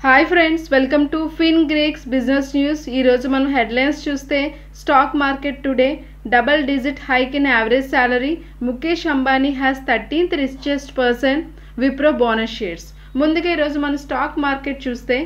hi friends welcome to fin greeks business news ఈరోజు మనం headlines చూస్తే stock market today double digit hike in average salary Mukesh Ambani has thirteenth richest person Wipro bonus shares ముందుగా ఈరోజు మన stock market చూస్తే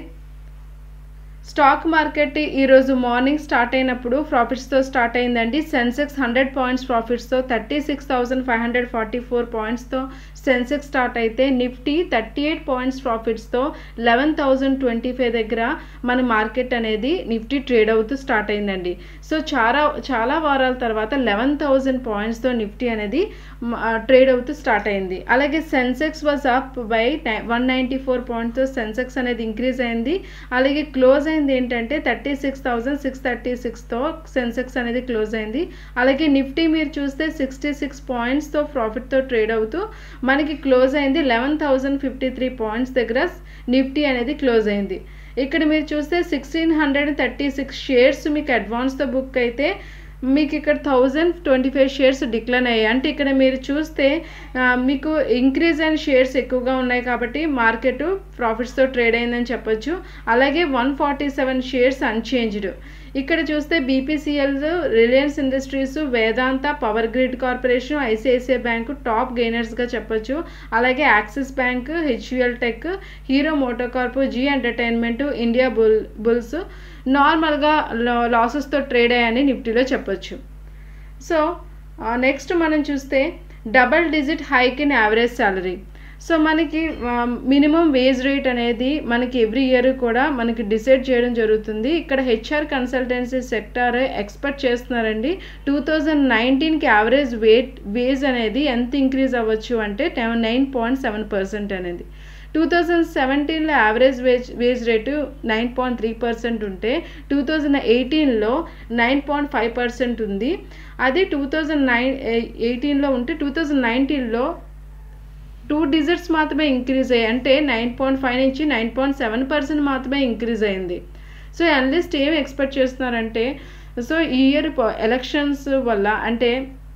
stock market ఈరోజు morning start అయినప్పుడు ప్రాఫిట్స్తో స్టార్ట్ అయిందండి సెన్సెక్స్ హండ్రెడ్ పాయింట్స్ ప్రాఫిట్స్తో thirty six thousand five hundred forty four పాయింట్స్తో సెన్సెక్స్ స్టార్ట్ అయితే నిఫ్టీ థర్టీ ఎయిట్ పాయింట్స్ ప్రాఫిట్స్తో లెవెన్ థౌజండ్ ట్వంటీ ఫైవ్ దగ్గర మన మార్కెట్ అనేది నిఫ్టీ ట్రేడ్ అవుతూ స్టార్ట్ అయిందండి సో చాలా చాలా వారాల తర్వాత లెవెన్ థౌజండ్ పాయింట్స్తో నిఫ్టీ అనేది ట్రేడ్ అవుతూ స్టార్ట్ అయింది అలాగే Sensex was up by one ninety four పాయింట్తో సెన్సెక్స్ అనేది ఇంక్రీజ్ అయింది అలాగే క్లోజ్ అయింది ఏంటంటే thirty six thousand six thirty సిక్స్తో సెన్సెక్స్ అనేది క్లోజ్ అయింది అలాగే నిఫ్టీ మీరు చూస్తే సిక్స్టీ సిక్స్ పాయింట్స్తో ప్రాఫిట్తో ట్రేడ్ అవుతూ మనకి క్లోజ్ అయింది eleven thousand fifty three points దగ్గర నిఫ్టీ అనేది క్లోజ్ అయింది ఇక్కడ మీరు చూస్తే sixteen hundred thirty six shares మీకు అడ్వాన్స్తో బుక్ అయితే మీకు ఇక్కడ thousand twenty five shares decline అయ్యాయి అంటే ఇక్కడ మీరు చూస్తే మీకు ఇంక్రీజ్ అయిన షేర్స్ ఎక్కువగా ఉన్నాయి కాబట్టి మార్కెట్ ప్రాఫిట్స్తో ట్రేడ్ అయిందని చెప్పొచ్చు అలాగే one forty seven shares unchanged ఇక్కడ చూస్తే BPCL Reliance Industries Vedanta Power Grid Corporation ICICI bank top గెయినర్స్గా చెప్పొచ్చు అలాగే Axis bank HUL tech Hero Motor Corp Zee Entertainment India bull bulls నార్మల్గా లాసెస్తో ట్రేడ్ అయ్యాయని నిఫ్టీలో చెప్పొచ్చు సో నెక్స్ట్ మనం చూస్తే double digit hike in average salary so మనకి మినిమం వేజ్ రేట్ అనేది మనకి ఎవ్రీ ఇయర్ కూడా మనకి డిసైడ్ చేయడం జరుగుతుంది ఇక్కడ హెచ్ఆర్ కన్సల్టెన్సీ సెక్టార్ ఎక్స్పెక్ట్ చేస్తున్నారండి టూ థౌజండ్ నైన్టీన్కి యావరేజ్ వేట్ వేజ్ అనేది ఎంత ఇంక్రీజ్ అవ్వచ్చు అంటే నైన్ పాయింట్ సెవెన్ పర్సెంట్ అనేది టూ థౌజండ్ సెవెంటీన్లో average wage wage rate nine point three percent ఉంటే టూ థౌజండ్ ఎయిటీన్లో నైన్ పాయింట్ ఫైవ్ పర్సెంట్ ఉంది అదే టూ థౌజండ్ నైన్ ఎయిటీన్లో ఉంటే టూ థౌజండ్ నైన్టీన్లో టూ డిజిట్స్ మాత్రమే ఇంక్రీజ్ అయ్యాయి అంటే నైన్ పాయింట్ ఫైవ్ నుంచి నైన్ పాయింట్ సెవెన్ పర్సెంట్ మాత్రమే ఇంక్రీజ్ అయింది సో అనలిస్ట్ ఏం ఎక్స్పెక్ట్ చేస్తున్నారంటే సో ఈ ఇయర్ ఎలక్షన్స్ వల్ల అంటే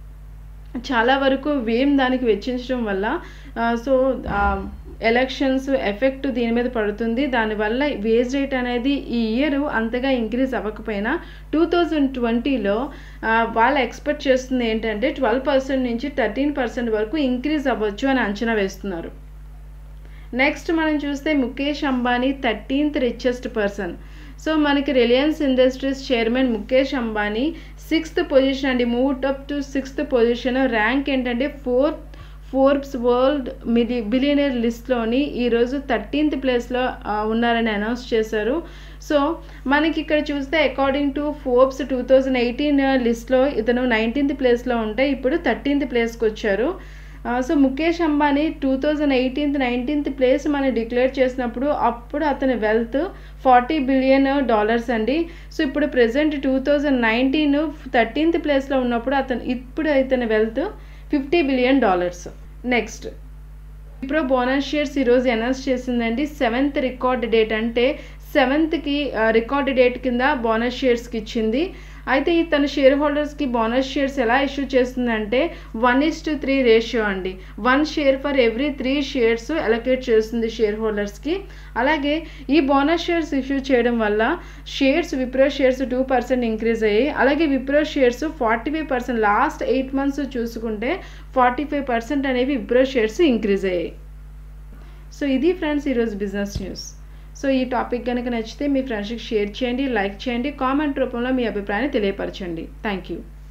చాలా వరకు వేం దానికి వెచ్చించడం వల్ల సో ఎలక్షన్స్ ఎఫెక్ట్ దీని మీద పడుతుంది దానివల్ల వేజ్ రేట్ అనేది ఈ ఇయర్ అంతగా ఇంక్రీజ్ అవ్వకపోయినా టూ థౌజండ్ ట్వంటీలో వాళ్ళు ఎక్స్పెక్ట్ చేస్తుంది ఏంటంటే ట్వెల్వ్ పర్సెంట్ నుంచి థర్టీన్ పర్సెంట్ వరకు ఇంక్రీజ్ అవ్వచ్చు అని అంచనా వేస్తున్నారు నెక్స్ట్ మనం చూస్తే Mukesh Ambani thirteenth richest person so మనకి Reliance Industries chairman Mukesh Ambani sixth position అండి move up to sixth position rank ఏంటంటే fourth Forbes world mili billionaire లిస్ట్లోని ఈరోజు థర్టీన్త్ ప్లేస్లో ఉన్నారని అనౌన్స్ చేశారు సో మనకి ఇక్కడ చూస్తే according to Forbes two thousand eighteen లిస్ట్లో ఇతను నైన్టీన్త్ ప్లేస్లో ఉంటే ఇప్పుడు థర్టీన్త్ ప్లేస్కి వచ్చారు so Mukesh Ambani two thousand eighteenth nineteenth place మనం డిక్లేర్ చేసినప్పుడు అప్పుడు అతని వెల్త్ ఫార్టీ బిలియన్ డాలర్స్ అండి సో ఇప్పుడు present two thousand nineteen thirteenth ప్లేస్లో ఉన్నప్పుడు అతను ఇప్పుడు ఇతని wealth fifty billion dollars next Wipro bonus shares ఈరోజు అనౌన్స్ చేసిందండి సెవెంత్ రికార్డ్ డేట్ అంటే సెవెంత్కి రికార్డ్ డేట్ కింద బోనస్ షేర్స్కి ఇచ్చింది అయితే ఈ తన షేర్ హోల్డర్స్కి బోనస్ షేర్స్ ఎలా ఇష్యూ చేస్తుందంటే one is to three ratio అండి one share for every three shares allocate చేస్తుంది షేర్ హోల్డర్స్కి అలాగే ఈ బోనస్ షేర్స్ ఇష్యూ చేయడం వల్ల shares Wipro shares two percent increase అయ్యాయి అలాగే Wipro shares forty five percent last eight months చూసుకుంటే ఫార్టీ ఫైవ్ పర్సెంట్ అనేవి విప్రో షేర్స్ ఇంక్రీజ్ అయ్యాయి సో ఇది ఫ్రెండ్స్ ఈరోజు బిజినెస్ న్యూస్ సో ఈ టాపిక్ కనుక నచ్చితే మీ ఫ్రెండ్స్కి షేర్ చేయండి లైక్ చేయండి కామెంట్ రూపంలో మీ అభిప్రాయాన్ని తెలియపరచండి థ్యాంక్ యూ